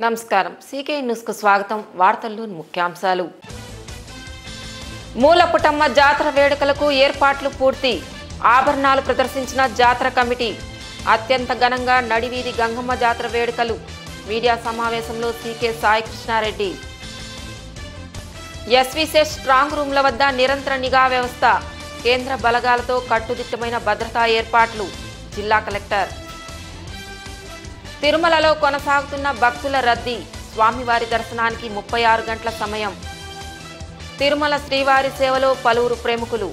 నమస్కారం సీకే న్యూస్కు స్వాగతం వార్తల్లోని ముఖ్యాంశాలు మూలపుటమ్మ జాతర వేడుకలకు ఏర్పాట్లు పూర్తి ఆభరణాలు ప్రదర్శించిన జాతర కమిటీ అత్యంత ఘనంగా నడివీధి గంగమ్మ జాతర వేడుకలు మీడియా సమావేశంలో CK Sai Krishnareddy SVCET strong రూమ్ల వద్ద నిరంతర నిఘా వ్యవస్థ కేంద్ర బలగాలతో కట్టుదిట్టమైన భద్రతా ఏర్పాట్లు జిల్లా కలెక్టర్ తిరుమలలో కొనసాగుతున్న భక్తుల రద్దీ స్వామివారి దర్శనానికి ముప్పై ఆరు గంటల సమయం తిరుమల శ్రీవారి సేవలో పలువురు ప్రముఖులు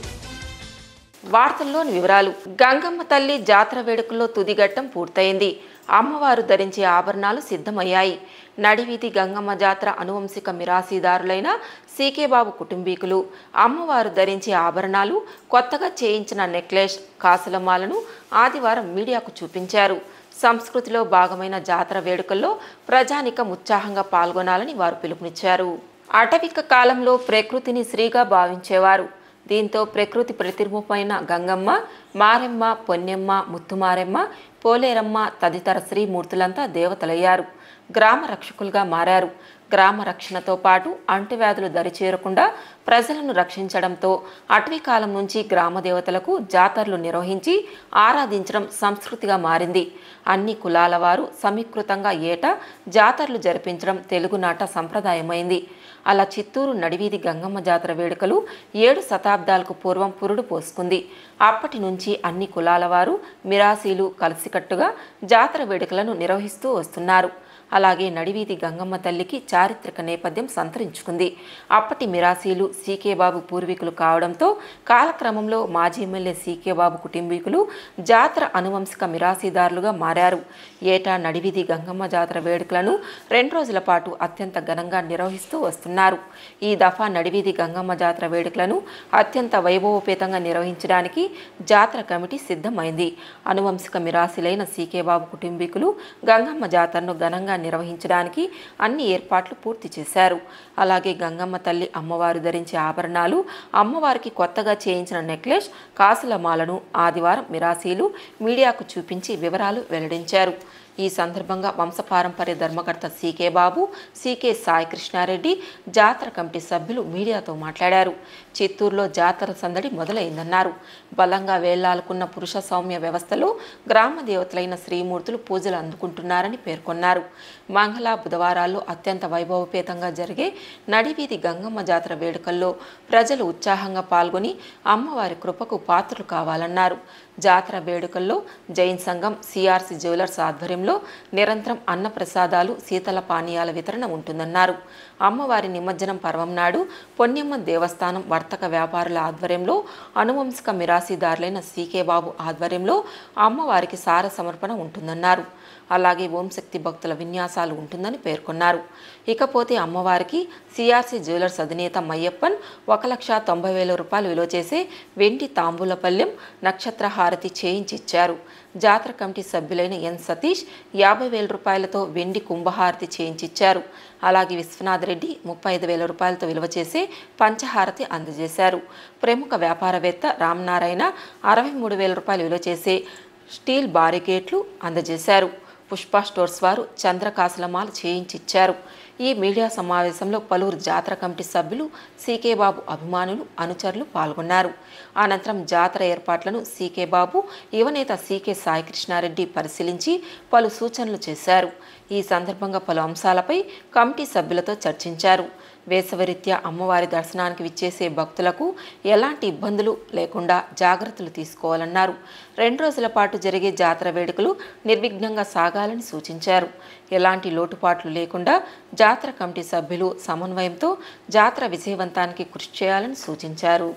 వార్తల్లోని వివరాలు గంగమ్మ తల్లి జాతర వేడుకల్లో తుదిఘట్టం పూర్తయింది అమ్మవారు ధరించే ఆభరణాలు సిద్ధమయ్యాయి నడివీధి గంగమ్మ జాతర అనువంశిక మిరాసీదారులైన సీకే బాబు కుటుంబీకులు అమ్మవారు ధరించే ఆభరణాలు కొత్తగా చేయించిన నెక్లెస్ కాసులమాలను ఆదివారం మీడియాకు చూపించారు సంస్కృతిలో భాగమైన జాతర వేడుకల్లో ప్రజానికం ఉత్సాహంగా పాల్గొనాలని వారు పిలుపునిచ్చారు అటవిక కాలంలో ప్రకృతిని శ్రీగా భావించేవారు దీంతో ప్రకృతి ప్రతిరూపమైన గంగమ్మ మారెమ్మ పొన్నెమ్మ ముత్తుమారెమ్మ పోలేరమ్మ తదితర శ్రీమూర్తులంతా దేవతలయ్యారు గ్రామ రక్షకులుగా మారారు గ్రామ రక్షణతో పాటు అంటువ్యాధులు దరిచేరకుండా ప్రజలను రక్షించడంతో అటవీ కాలం నుంచి గ్రామ దేవతలకు జాతరలు నిర్వహించి ఆరాధించడం సంస్కృతిగా మారింది అన్ని కులాల వారు సమీకృతంగా ఏటా జాతరలు జరిపించడం తెలుగునాట సంప్రదాయమైంది అలా చిత్తూరు నడివీధి గంగమ్మ జాతర వేడుకలు ఏడు శతాబ్దాలకు పూర్వం పురుడు పోసుకుంది అప్పటి నుంచి అన్ని కులాల వారు మిరాసీలు కలిసికట్టుగా జాతర వేడుకలను నిర్వహిస్తూ వస్తున్నారు అలాగే నడివీధి గంగమ్మ తల్లికి చారిత్రక నేపథ్యం సంతరించుకుంది అప్పటి మిరాసీలు సీకే బాబు పూర్వీకులు కావడంతో కాలక్రమంలో మాజీ ఎమ్మెల్యే సీకే బాబు కుటుంబీకులు జాతర అనువంశిక మిరాసీదారులుగా మారారు ఏటా నడివీధి గంగమ్మ జాతర వేడుకలను రెండు రోజుల పాటు అత్యంత ఘనంగా నిర్వహిస్తూ వస్తున్నారు ఈ దఫా నడివీధి గంగమ్మ జాతర వేడుకలను అత్యంత వైభవోపేతంగా నిర్వహించడానికి జాతర కమిటీ సిద్ధమైంది అనువంశిక మిరాశిలైన సీకే బాబు కుటుంబీకులు గంగమ్మ జాతరను ఘనంగా నిర్వహించడానికి అన్ని ఏర్పాట్లు పూర్తి చేశారు అలాగే గంగమ్మ తల్లి అమ్మవారు ధరించే ఆభరణాలు అమ్మవారికి కొత్తగా చేయించిన నెక్లెస్ కాసుల మాలను ఆదివారం మిరాసీలు మీడియాకు చూపించి వివరాలు వెల్లడించారు ఈ సందర్భంగా వంశపారంపర్య ధర్మకర్త సీకే బాబు సీకే సాయి కృష్ణారెడ్డి జాతర కమిటీ సభ్యులు మీడియాతో మాట్లాడారు చిత్తూరులో జాతర సందడి మొదలైందన్నారు బలంగా వేళ్లాలుకున్న పురుష సౌమ్య వ్యవస్థలో గ్రామ దేవతలైన శ్రీమూర్తులు పూజలు అందుకుంటున్నారని పేర్కొన్నారు మంగళ బుధవారాల్లో అత్యంత వైభవపేతంగా జరిగే నడివీధి గంగమ్మ జాతర వేడుకల్లో ప్రజలు ఉత్సాహంగా పాల్గొని అమ్మవారి కృపకు పాత్రలు కావాలన్నారు జాతర వేడుకల్లో జైన్ సంఘం సిఆర్సి జ్యువెలర్స్ ఆధ్వర్యంలో నిరంతరం అన్నప్రసాదాలు శీతల పానీయాల వితరణ ఉంటుందన్నారు అమ్మవారి నిమజ్జనం పర్వం నాడు పొన్యమ్మ దేవస్థానం వర్తక వ్యాపారుల ఆధ్వర్యంలో అనువంశిక మిరాసీదారులైన సీకే బాబు ఆధ్వర్యంలో అమ్మవారికి సార సమర్పణ ఉంటుందన్నారు అలాగే ఓం శక్తి భక్తుల విన్యాసాలు ఉంటుందని పేర్కొన్నారు ఇకపోతే అమ్మవారికి సిఆర్సి జ్యువెలర్స్ అధినేత మయ్యప్పన్ ఒక లక్ష తొంభై వేల రూపాయలు విలువ చేసే వెండి తాంబూలపల్లెం నక్షత్ర హారతి చేయించిచ్చారు జాతర కమిటీ సభ్యులైన ఎన్ సతీష్ యాభై వేల రూపాయలతో వెండి కుంభహారతి చేయించిచ్చారు అలాగే విశ్వనాథ్ రెడ్డి ముప్పై ఐదు వేల రూపాయలతో విలువ చేసే పంచహారతి అందజేశారు ప్రముఖ వ్యాపారవేత్త రామనారాయణ అరవై మూడు వేల రూపాయలు విలువ చేసే స్టీల్ బారికేట్లు అందజేశారు పుష్ప స్టోర్స్ వారు చంద్రకాశలమాలు చేయించిచ్చారు ఈ మీడియా సమావేశంలో పలువురు జాతర కమిటీ సభ్యులు సీకే బాబు అభిమానులు అనుచరులు పాల్గొన్నారు అనంతరం జాతర ఏర్పాట్లను సీకే బాబు యువనేత సీకే సాయి కృష్ణారెడ్డి పరిశీలించి పలు సూచనలు చేశారు ఈ సందర్భంగా పలు అంశాలపై కమిటీ సభ్యులతో చర్చించారు వేసవిరీత్యా అమ్మవారి దర్శనానికి విచ్చేసే భక్తులకు ఎలాంటి ఇబ్బందులు లేకుండా జాగ్రత్తలు తీసుకోవాలన్నారు రెండు రోజుల పాటు జరిగే జాతర వేడుకలు నిర్విఘ్నంగా సాగాలని సూచించారు ఎలాంటి లోటుపాట్లు లేకుండా జాతర కమిటీ సభ్యులు సమన్వయంతో జాతర విజయవంతానికి కృషి చేయాలని సూచించారు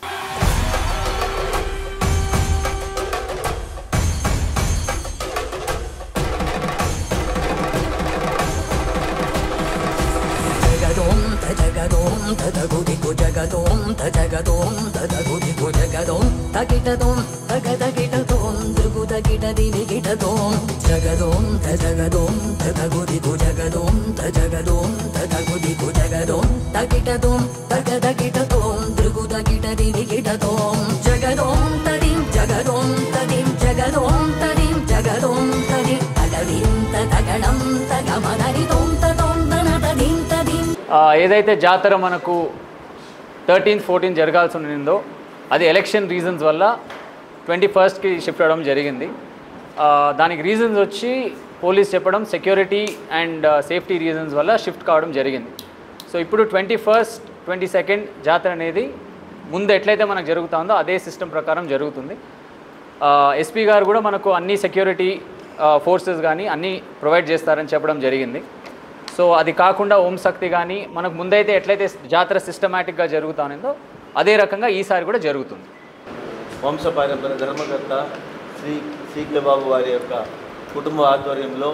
జగదోం తజగదోం తదగుదిగు జగదోం తజగదోం తదగుదిగు జగదోం తగిటదోం తగదగిటదోం దృగు తగిట దిగిటదోం జగదోం తజగదోం తదగుదిగు జగదోం తజగదోం తదగుదిగు జగదోం తగిటదోం తగదగిటదోం దృగు తగిట దిగిటదోం జగదోం తదిం జగదోం తదిం జగదోం తదిం జగదోం తదిం తగదిం తదిం తగడం తగమదరి తోంత తోంతనట దింత దిం ఆ, ఏదైతే జాతర మనకు థర్టీన్త్ ఫోర్టీన్త్ జరగాల్సి ఉండిందో అది ఎలక్షన్ రీజన్స్ వల్ల ట్వంటీ ఫస్ట్కి షిఫ్ట్ అవ్వడం జరిగింది ఆ, దానికి రీజన్స్ వచ్చి పోలీస్ చెప్పడం సెక్యూరిటీ అండ్ సేఫ్టీ రీజన్స్ వల్ల షిఫ్ట్ కావడం జరిగింది సో ఇప్పుడు ట్వంటీ ఫస్ట్ ట్వంటీ సెకండ్ జాతర అనేది ముందు ఎట్లయితే మనకు జరుగుతుందో అదే సిస్టమ్ ప్రకారం జరుగుతుంది ఎస్పీ గారు కూడా మనకు అన్ని సెక్యూరిటీ ఫోర్సెస్ కానీ అన్నీ ప్రొవైడ్ చేస్తారని చెప్పడం జరిగింది సో అది కాకుండా ఓం శక్తి కానీ మనకు ముందైతే ఎట్లయితే జాతర సిస్టమేటిక్గా జరుగుతానిందో అదే రకంగా ఈసారి కూడా జరుగుతుంది వంశపారంపర్య ధర్మకర్త శ్రీ సీకే బాబు వారి యొక్క కుటుంబ ఆధ్వర్యంలో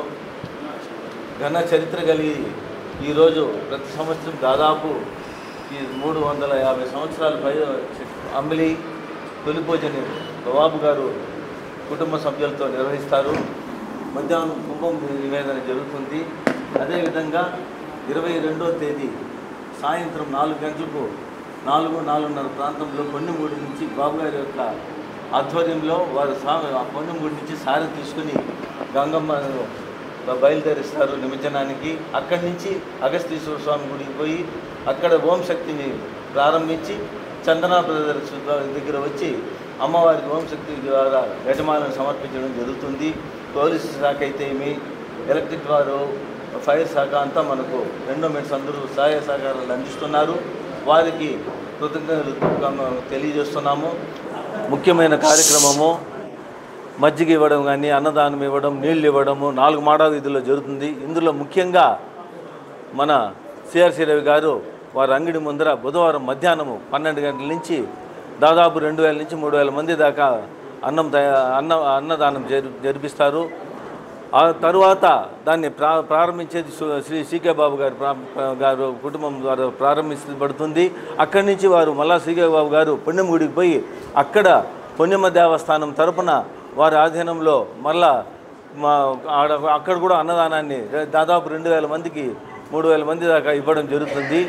ఘన చరిత్ర కలిగి ఈరోజు ప్రతి సంవత్సరం దాదాపు ఈ మూడు వందల యాభై సంవత్సరాల పై అమ్మిలి తొలి పూజని బాబు గారు కుటుంబ సభ్యులతో నిర్వహిస్తారు మధ్యాహ్నం కుంభం నివేదన జరుగుతుంది అదేవిధంగా ఇరవై రెండో తేదీ సాయంత్రం నాలుగు గంటలకు నాలుగు నాలుగున్నర ప్రాంతంలో పొన్నిమూడి నుంచి బాబు గారి యొక్క ఆధ్వర్యంలో వారు సా ఆ పొన్నిమూడి నుంచి సారి తీసుకుని గంగమ్మ బయలుదేరిస్తారు నిమజ్జనానికి అక్కడి నుంచి అగస్తీశ్వర స్వామి గుడికి పోయి అక్కడ ఓం శక్తిని ప్రారంభించి చందనా బ్రదర్స్ దగ్గర వచ్చి అమ్మవారికి ఓం శక్తి ద్వారా యజమానులను సమర్పించడం జరుగుతుంది పోలీసు శాఖ అయితే ఏమి ఎలక్ట్రిక్ వారు ఫైర్ శాఖ అంతా మనకు ఎండోమెంట్స్ అందరూ సహాయ సహకారాలు అందిస్తున్నారు వారికి కృతజ్ఞతలు తెలియజేస్తున్నాము ముఖ్యమైన కార్యక్రమము మజ్జిగ ఇవ్వడం కానీ అన్నదానం ఇవ్వడం నీళ్ళు ఇవ్వడము నాలుగు మాడా వీధుల్లో జరుగుతుంది ఇందులో ముఖ్యంగా మన సిఆర్సి రవి గారు వారి అంగడి ముందర బుధవారం మధ్యాహ్నము పన్నెండు గంటల నుంచి దాదాపు రెండు వేల నుంచి మూడు వేల మంది దాకా అన్నం తయా అన్న అన్నదానం జరి జరిపిస్తారు ఆ తరువాత దాన్ని ప్రా ప్రారంభించేది సు- శ్రీ సీకే బాబు గారు ప్రా- గారు కుటుంబం ద్వారా ప్రారంభించబడుతుంది అక్కడి నుంచి వారు మళ్ళా సీకే బాబు గారు పుణ్యముడికి పోయి అక్కడ పుణ్యమ దేవస్థానం తరపున వారి ఆధీనంలో మళ్ళా మా ఆడ అక్కడ కూడా అన్నదానాన్ని దాదాపు రెండు వేల మందికి మూడు వేల మంది దాకా ఇవ్వడం జరుగుతుంది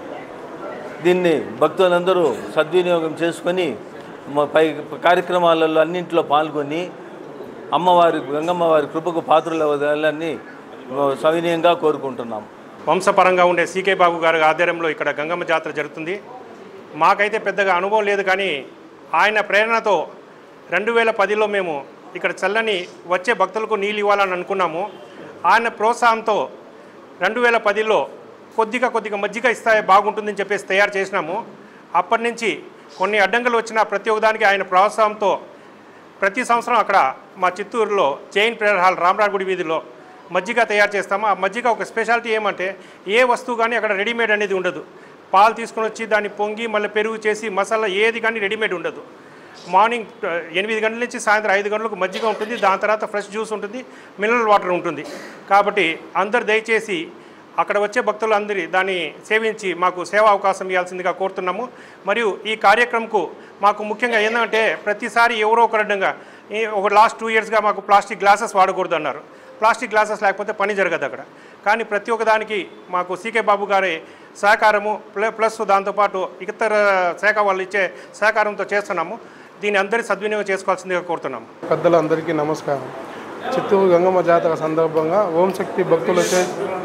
దీన్ని భక్తులందరూ సద్వినియోగం చేసుకొని మ- పై కార్యక్రమాలలో అన్నింటిలో పాల్గొని అమ్మవారి గంగమ్మ వారి కృపకు పాత్రలు అవ్వాలని సవినయంగా కోరుకుంటున్నాం వంశపరంగా ఉండే సీకే బాబు గారి ఆధ్వర్యంలో ఇక్కడ గంగమ్మ జాతర జరుగుతుంది మాకైతే పెద్దగా అనుభవం లేదు కానీ ఆయన ప్రేరణతో రెండు వేల పదిలో మేము ఇక్కడ చల్లని వచ్చే భక్తులకు నీళ్ళు ఇవ్వాలని అనుకున్నాము ఆయన ప్రోత్సాహంతో రెండు వేల పదిలో కొద్దిగా కొద్దిగా మజ్జిగ ఇస్తే బాగుంటుందని చెప్పేసి తయారు చేసినాము అప్పటి నుంచి కొన్ని అడ్డంకులు వచ్చిన ప్రతి ఒక్కదానికి ఆయన ప్రోత్సాహంతో ప్రతి సంవత్సరం అక్కడ మా చిత్తూరులో జైన్ ప్రేయర్ హాల్ రామరాజ్ గుడి వీధిలో మజ్జిగ తయారు చేస్తాము ఆ మజ్జిగ ఒక స్పెషాలిటీ ఏమంటే ఏ వస్తువు కానీ అక్కడ రెడీమేడ్ అనేది ఉండదు పాలు తీసుకొని వచ్చి దాన్ని పొంగి మళ్ళీ పెరుగు చేసి మసాలా ఏది కానీ రెడీమేడ్ ఉండదు మార్నింగ్ ఆ, ఎనిమిది గంటల నుంచి సాయంత్రం ఐదు గంటలకు మజ్జిగ ఉంటుంది దాని తర్వాత ఫ్రెష్ జ్యూస్ ఉంటుంది మినరల్ వాటర్ ఉంటుంది కాబట్టి అందరు దయచేసి అక్కడ వచ్చే భక్తులందరి దాన్ని సేవించి మాకు సేవా అవకాశం ఇవ్వాల్సిందిగా కోరుతున్నాము మరియు ఈ కార్యక్రమంకు మాకు ముఖ్యంగా ఏంటంటే ప్రతిసారి ఎవరో ఒక అడ్డంగా ఈ ఒక లాస్ట్ టూ ఇయర్స్గా మాకు ప్లాస్టిక్ గ్లాసెస్ వాడకూడదు అన్నారు ప్లాస్టిక్ గ్లాసెస్ లేకపోతే పని జరగదు అక్కడ కానీ ప్రతి ఒక్క దానికి మాకు సీకే బాబు గారి సహకారము ప్ల- ప్లస్ దాంతోపాటు ఇతర శాఖ వాళ్ళు ఇచ్చే సహకారంతో చేస్తున్నాము దీన్ని అందరి సద్వినియోగం చేసుకోవాల్సిందిగా కోరుతున్నాము పెద్దలందరికీ నమస్కారం చిత్తూరు గంగమ్మ జాతర సందర్భంగా ఓం శక్తి భక్తులచే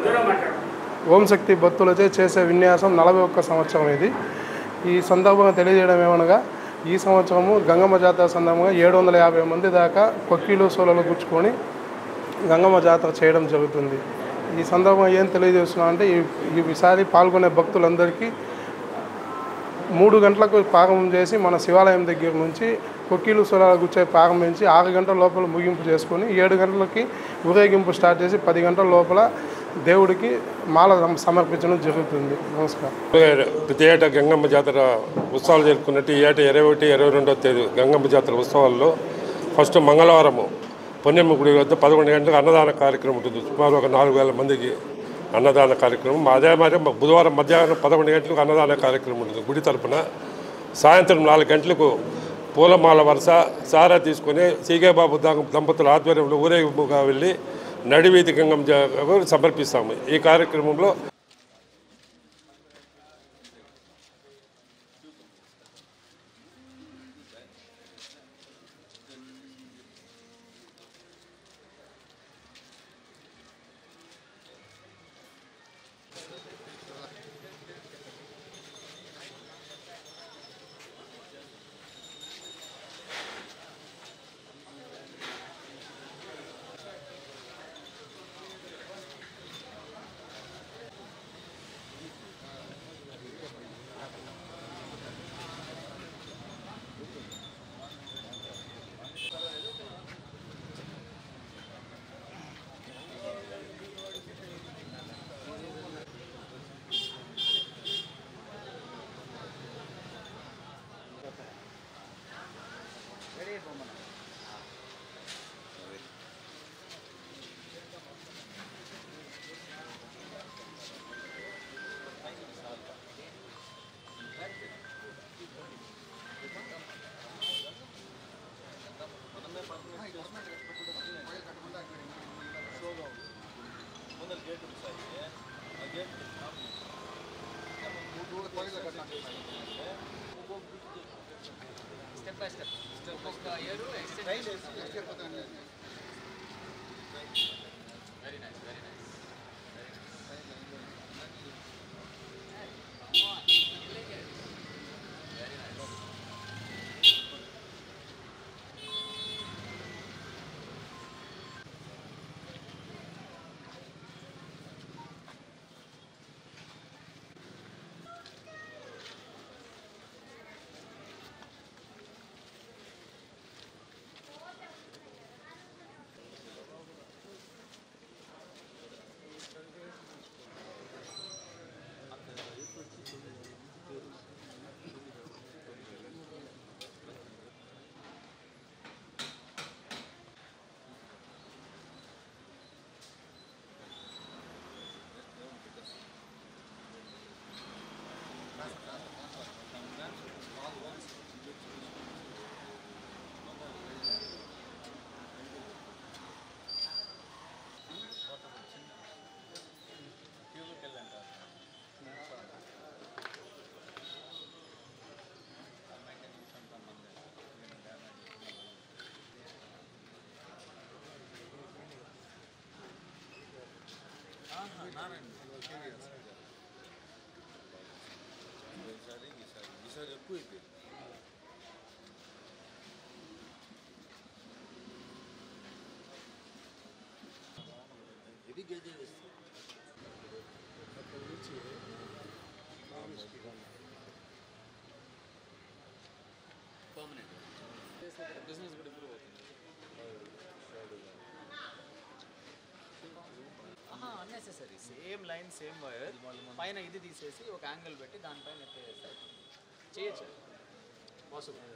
ఓం శక్తి భక్తులచే చేసే విన్యాసం నలభై ఒక్క సంవత్సరం ఇది ఈ సందర్భంగా తెలియజేయడం ఏమనగా ఈ సంవత్సరము గంగమ్మ జాతర సందర్భంగా ఏడు వందల యాభై మంది దాకా కొక్కీలు సోలలు గుచ్చుకొని గంగమ్మ జాతర చేయడం జరుగుతుంది ఈ సందర్భంగా ఏం తెలియజేస్తున్నాం అంటే ఈ ఈసారి పాల్గొనే భక్తులందరికీ మూడు గంటలకు ప్రారంభం చేసి మన శివాలయం దగ్గర నుంచి కొక్కీలు సురాల గుచ్చే ప్రారంభించి ఆరు గంటల లోపల ముగింపు చేసుకొని ఏడు గంటలకి ఊరేగింపు స్టార్ట్ చేసి పది గంటల లోపల దేవుడికి మాల సమర్పించడం జరుగుతుంది నమస్కారం ప్రతి ఏటా గంగమ్మ జాతర ఉత్సవాలు జరుపుకున్నట్టు ఈ ఏటా ఇరవై ఒకటి ఇరవై రెండవ తేదీ గంగమ్మ జాతర ఉత్సవాల్లో ఫస్ట్ మంగళవారము పొన్నెమ్మ గుడి వద్ద పదకొండు గంటలకు అన్నదాన కార్యక్రమం ఉంటుంది సుమారు ఒక నాలుగు వేల మందికి అన్నదాన కార్యక్రమం అదే మరి బుధవారం మధ్యాహ్నం పదకొండు గంటలకు అన్నదాన కార్యక్రమం ఉంటుంది గుడి తరపున సాయంత్రం నాలుగు గంటలకు పూలమాల వరుస సారా తీసుకొని సీగే బాబు దంప- దంపతుల ఆధ్వర్యంలో ఊరేగింపుగా వెళ్ళి నడివీధి గంగమ్మ జా- సమర్పిస్తాము ఈ కార్యక్రమంలో ముందర గేట్ ఉంది సార్ ఇది. ఆ గేట్ స్టెప్ బై స్టెప్ ఒక్కొక్క year extend very nice very nice ఈసారి ఈసారి ఈసారి ఎక్కువ అయిపోయింది హెవీ గేజ్ వేస్తుంది పర్మనెంట్ బిజినెస్ కూడా ఇంప్రూవ్ అవుతుంది unnecessary same line same wire పైన ఇది తీసేసి ఒక యాంగిల్ పెట్టి దానిపైన ఎత్తేస్తే చేయొచ్చు పాసిబుల్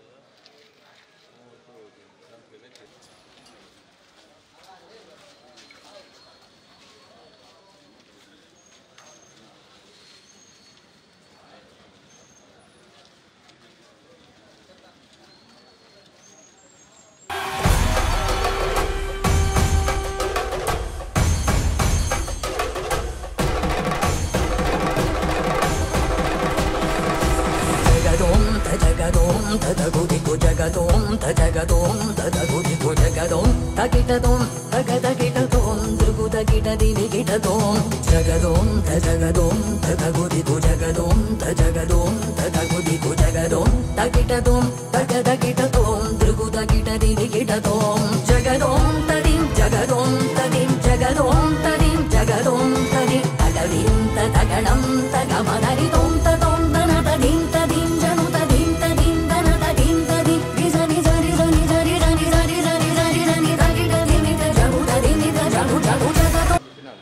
జగదోం తజగదోం తదగుదిగు జగదోం తజగదోం తదగుదిగు జగదోం తకిటదోం తగదకిటదోం దృగు తకిట దివికిటదోం జగదోం తజగదోం తదగుదిగు జగదోం తజగదోం తదగుదిగు జగదోం తకిటదోం తగదకిటదోం దృగు తకిట దివికిటదోం జగదోం తదిం జగదోం తదిం జగదోం తదిం జగదోం తదిం తగదిం తగణం తగమదరిదోం తదోం దన తదిం తదిం జను తదిం తదిం దన తదిం తది నిజ నిజ నిజ నిజ నిజ నిజ నిజ నిజ నిజ నిజ నిజ నిజ జగు తది నిజ జగు జగు జగదో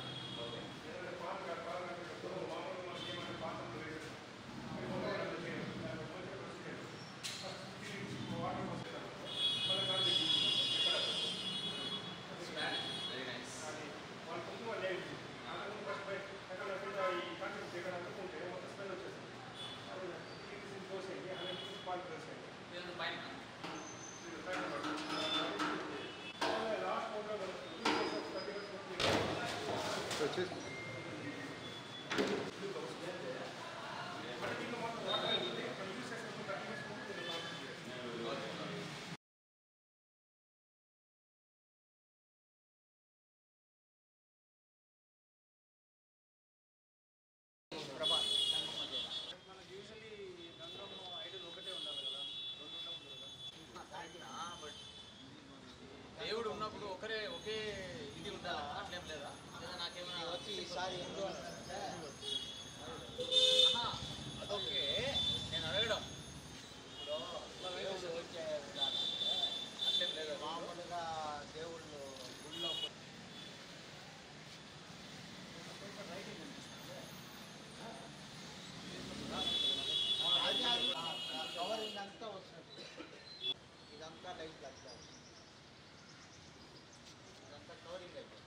దేవుడు ఉన్నప్పుడు ఒకరే ఒకే ఇది ఉండాలి అట్లేం లేదా లేదా నాకేమైనా వచ్చి ఈసారి అదొకే నేను అడగడం అట్లేం లేదా మామూలుగా దేవుళ్ళు గుళ్ళో కవరింగ్ అంతా వస్తుంది ఇదంతా లైట్ కట్టాలి ఇదంతా కవరింగ్ అయిపోయింది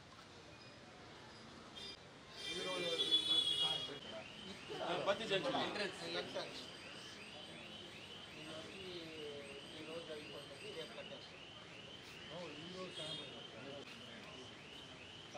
పత్తి జంక్షన్ ఎంట్రన్స్ ఎంట్రన్స్ ఈ రోజు అయిపోతుంది రేపు కట్టేస్తాం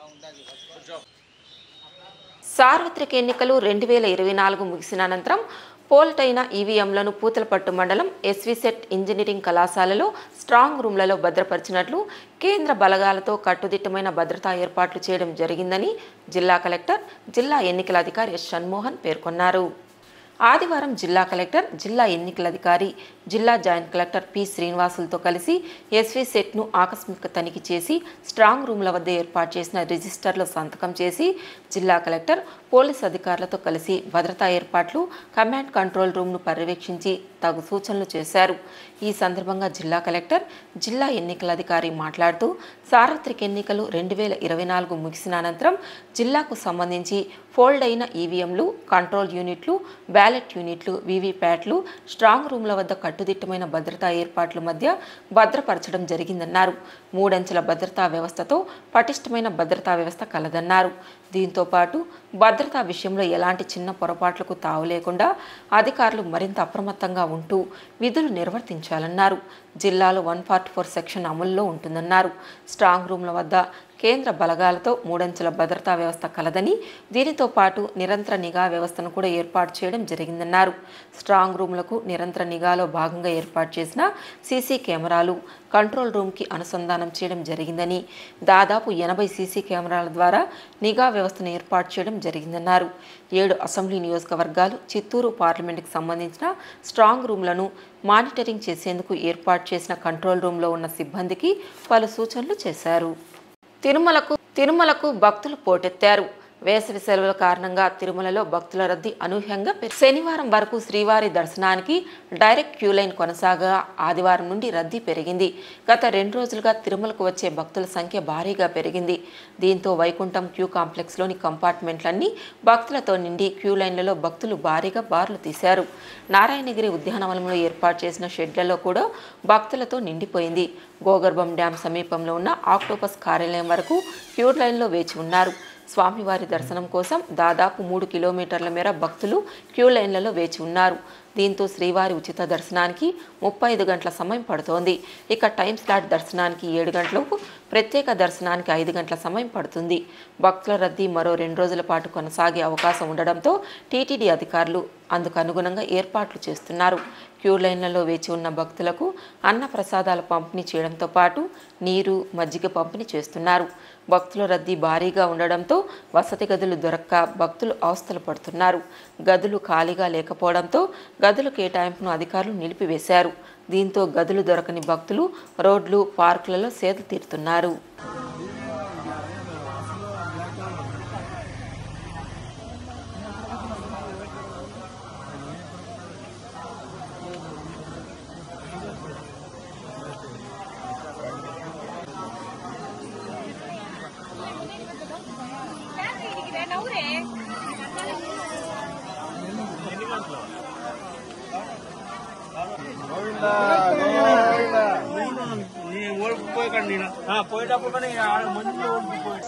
సార్వత్రిక ఎన్నికలు రెండు వేల ఇరవై నాలుగు ముగిసిన అనంతరం పోల్టైన ఈవీఎంలను పూతలపట్టు మండలం ఎస్విసెట్ ఇంజనీరింగ్ కళాశాలలో స్ట్రాంగ్ రూమ్లలో భద్రపరిచినట్లు కేంద్ర బలగాలతో కట్టుదిట్టమైన భద్రతా ఏర్పాట్లు చేయడం జరిగిందని జిల్లా కలెక్టర్ జిల్లా ఎన్నికల అధికారి ఎస్ షణ్మోహన్ పేర్కొన్నారు ఆదివారం జిల్లా కలెక్టర్ జిల్లా ఎన్నికల అధికారి జిల్లా జాయింట్ కలెక్టర్ పి శ్రీనివాసులతో కలిసి ఎస్వి సెట్ను ఆకస్మిక తనిఖీ చేసి స్ట్రాంగ్ రూమ్ల వద్ద ఏర్పాటు చేసిన రిజిస్టర్లో సంతకం చేసి జిల్లా కలెక్టర్ పోలీస్ అధికారులతో కలిసి భద్రతా ఏర్పాట్లు కమాండ్ కంట్రోల్ రూమ్ను పర్యవేక్షించి తగు సూచనలు చేశారు ఈ సందర్భంగా జిల్లా కలెక్టర్ జిల్లా ఎన్నికల అధికారి మాట్లాడుతూ సార్వత్రిక ఎన్నికలు రెండు వేల ఇరవై నాలుగు ముగిసిన అనంతరం జిల్లాకు సంబంధించి ఫోల్డ్ అయిన ఈవీఎంలు కంట్రోల్ యూనిట్లు బ్యాలెట్ యూనిట్లు వీవీప్యాట్లు స్ట్రాంగ్ రూమ్ల వద్ద కట్టుదిట్టమైన భద్రతా ఏర్పాట్ల మధ్య భద్రపరచడం జరిగిందన్నారు మూడంచెల భద్రతా వ్యవస్థతో పటిష్టమైన భద్రతా వ్యవస్థ కలదన్నారు దీంతో పాటు భద్రతా విషయంలో ఎలాంటి చిన్న పొరపాట్లకు తావు లేకుండా అధికారులు మరింత అప్రమత్తంగా ఉంటూ విధులు నిర్వర్తించాలన్నారు జిల్లాలో వన్ ఫార్టీ ఫోర్ సెక్షన్ అమల్లో ఉంటుందన్నారు స్ట్రాంగ్ రూమ్ల వద్ద కేంద్ర బలగాలతో మూడంచెల భద్రతా వ్యవస్థ కలదని దీనితో పాటు నిరంతర నిఘా వ్యవస్థను కూడా ఏర్పాటు చేయడం జరిగిందన్నారు స్ట్రాంగ్ రూమ్లకు నిరంతర నిఘాలో భాగంగా ఏర్పాటు చేసిన సీసీ కెమెరాలు కంట్రోల్ రూమ్కి అనుసంధానం చేయడం జరిగిందని దాదాపు ఎనభై సీసీ కెమెరాల ద్వారా నిఘా వ్యవస్థను ఏర్పాటు చేయడం జరిగిందన్నారు ఏడు అసెంబ్లీ నియోజకవర్గాలు చిత్తూరు పార్లమెంటుకు సంబంధించిన స్ట్రాంగ్ రూమ్లను మానిటరింగ్ చేసేందుకు ఏర్పాటు చేసిన కంట్రోల్ రూమ్లో ఉన్న సిబ్బందికి పలు సూచనలు చేశారు తిరుమలకు తిరుమలకు భక్తులు పోటెత్తారు వేసవి సెలవుల కారణంగా తిరుమలలో భక్తుల రద్దీ అనూహ్యంగా పెరిగి శనివారం వరకు శ్రీవారి దర్శనానికి డైరెక్ట్ క్యూ లైన్ కొనసాగా ఆదివారం నుండి రద్దీ పెరిగింది గత రెండు రోజులుగా తిరుమలకు వచ్చే భక్తుల సంఖ్య భారీగా పెరిగింది దీంతో వైకుంఠం క్యూ కాంప్లెక్స్లోని కంపార్ట్మెంట్లన్నీ భక్తులతో నిండి క్యూ లైన్లలో భక్తులు భారీగా బార్లు తీశారు నారాయణగిరి ఉద్యానవనంలో ఏర్పాటు చేసిన షెడ్లలో కూడా భక్తులతో నిండిపోయింది గోగర్భం డ్యాం సమీపంలో ఉన్న ఆక్టోపస్ కార్యాలయం వరకు క్యూ లైన్లో వేచి ఉన్నారు స్వామివారి దర్శనం కోసం దాదాపు మూడు కిలోమీటర్ల మేర భక్తులు క్యూ లైన్లలో వేచి ఉన్నారు దీంతో శ్రీవారి ఉచిత దర్శనానికి ముప్పై ఐదు గంటల సమయం పడుతోంది ఇక టైం స్లాట్ దర్శనానికి ఏడు గంటలకు ప్రత్యేక దర్శనానికి ఐదు గంటల సమయం పడుతుంది భక్తుల రద్దీ మరో రెండు రోజుల పాటు కొనసాగే అవకాశం ఉండడంతో టీటీడీ అధికారులు అందుకు అనుగుణంగా ఏర్పాట్లు చేస్తున్నారు క్యూ లైన్లలో వేచి ఉన్న భక్తులకు అన్న ప్రసాదాల పంపిణీ చేయడంతో పాటు నీరు మజ్జిగ పంపిణీ చేస్తున్నారు భక్తుల రద్దీ భారీగా ఉండడంతో వసతి గదులు దొరక్క భక్తులు అవస్థలు పడుతున్నారు గదులు ఖాళీగా లేకపోవడంతో గదుల కేటాయింపును అధికారులు నిలిపివేశారు దీంతో గదులు దొరకని భక్తులు రోడ్లు పార్కులలో సేద తీరుతున్నారు పోయేటప్పుడు కానీ ఆడ మంచిగా ఓడిపోయి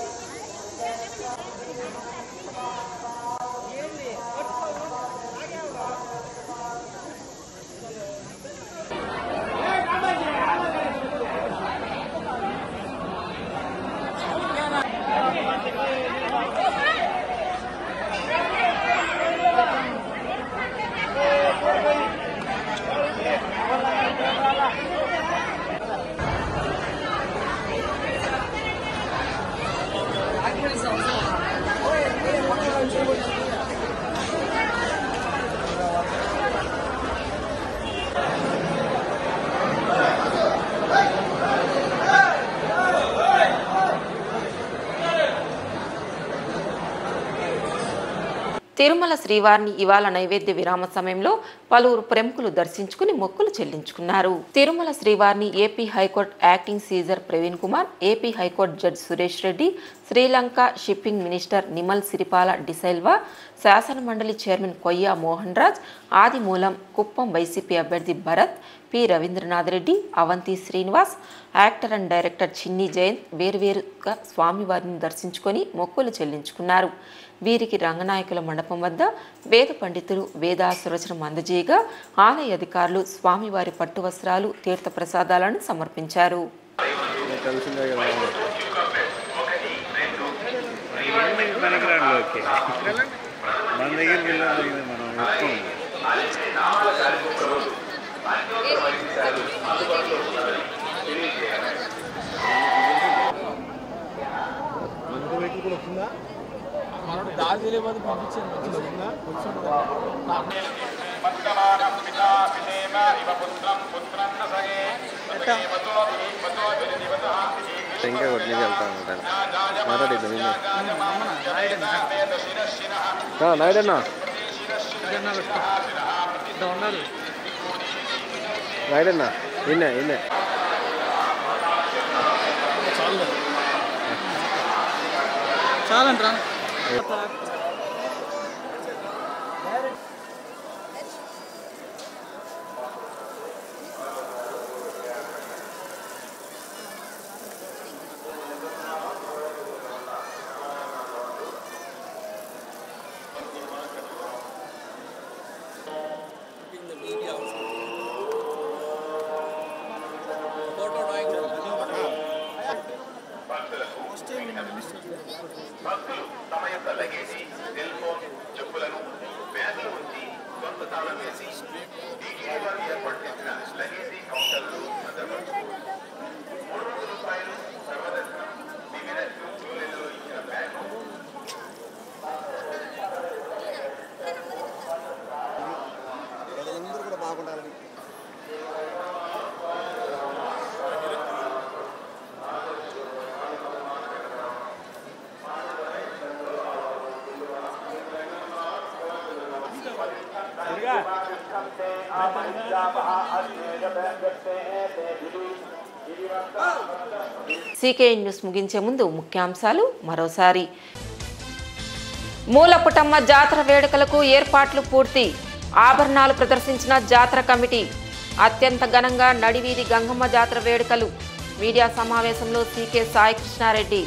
తిరుమల శ్రీవారిని ఇవాళ నైవేద్య విరామ సమయంలో పలువురు ప్రముఖులు దర్శించుకుని మొక్కులు చెల్లించుకున్నారు తిరుమల శ్రీవారిని ఏపీ హైకోర్టు యాక్టింగ్ సీజర్ Praveen Kumar AP high court judge Suresh Reddy Sri Lanka shipping minister Nimal Siripala De Silva శాసన మండలి చైర్మన్ కొయ్య మోహన్ రాజ్ ఆదిమూలం కుప్పం వైసీపీ అభ్యర్థి Bharat P Ravindranath Reddy Avanthi Srinivas actor and director Chinni Jayanth వేరువేరుగా స్వామివారిని దర్శించుకొని మొక్కులు చెల్లించుకున్నారు వీరికి రంగనాయకుల మండపం వద్ద వేద పండితులు వేదాసురచనం అందజేయగా ఆలయ అధికారులు స్వామివారి పట్టు వస్త్రాలు తీర్థప్రసాదాలను సమర్పించారు ఓకే మన దగ్గర వెళ్ళాలి మనం మొత్తం ఇంకా కొట్టి వెళ్తా ఉంటాను మాట్లాడిద్దాం నాయుడన్నా నాయుడన్నా ఇన్నే ఇన్నే చాలంట్రా సీకే న్యూస్ ముగించే ముందు ముఖ్యాంశాలు మరోసారి మూలపుటమ్మ జాతర వేడుకలకు ఏర్పాట్లు పూర్తి ఆభరణాలు ప్రదర్శించిన జాతర కమిటీ అత్యంత ఘనంగా నడివీధి గంగమ్మ జాతర వేడుకలు మీడియా సమావేశంలో CK Sai Krishnareddy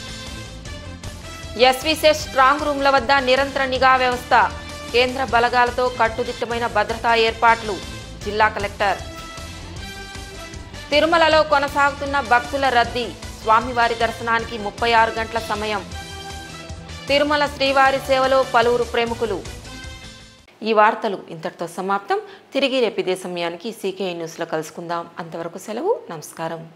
SVCET strong రూమ్ల వద్ద నిరంతర నిఘా వ్యవస్థ కేంద్ర బలగాలతో కట్టుదిట్టమైన భద్రతా ఏర్పాట్లు జిల్లా కలెక్టర్ తిరుమలలో కొనసాగుతున్న భక్తుల రద్దీ స్వామివారి దర్శనానికి ముప్పై ఆరు గంటల సమయం తిరుమల శ్రీవారి సేవలో పలువురు ప్రముఖులు ఈ వార్తలు ఇంతటితో సమాప్తం తిరిగి రేపు ఇదే సమయానికి సీకే న్యూస్లో కలుసుకుందాం అంతవరకు సెలవు నమస్కారం